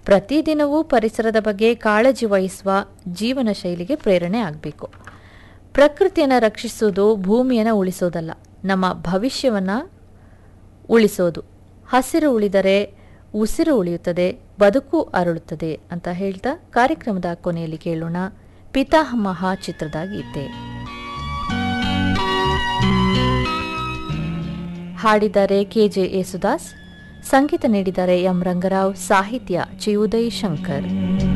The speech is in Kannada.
ಪ್ರತಿದಿನವೂ ಪರಿಸರದ ಬಗ್ಗೆ ಕಾಳಜಿ ವಹಿಸುವ ಜೀವನ ಶೈಲಿಗೆ ಪ್ರೇರಣೆ ಆಗಬೇಕು ಪ್ರಕೃತಿಯನ್ನು ರಕ್ಷಿಸುವುದು ಭೂಮಿಯನ್ನು ಉಳಿಸೋದಲ್ಲ ನಮ್ಮ ಭವಿಷ್ಯವನ್ನು ಉಳಿಸೋದು ಹಸಿರು ಉಳಿದರೆ ಉಸಿರು ಉಳಿಯುತ್ತದೆ ಬದುಕು ಅರಳುತ್ತದೆ ಅಂತ ಹೇಳ್ತಾ ಕಾರ್ಯಕ್ರಮದ ಕೊನೆಯಲ್ಲಿ ಕೇಳೋಣ ಪಿತಾಮಹ ಚಿತ್ರದ ಗೀತೆ ಹಾಡಿದ್ದಾರೆ ಕೆಜೆ ಯೇಸುದಾಸ್ ಸಂಗೀತ ನೀಡಿದ್ದಾರೆ ಎಂ ರಂಗರಾವ್ ಸಾಹಿತ್ಯ ಚಿ ಉದಯ್ ಶಂಕರ್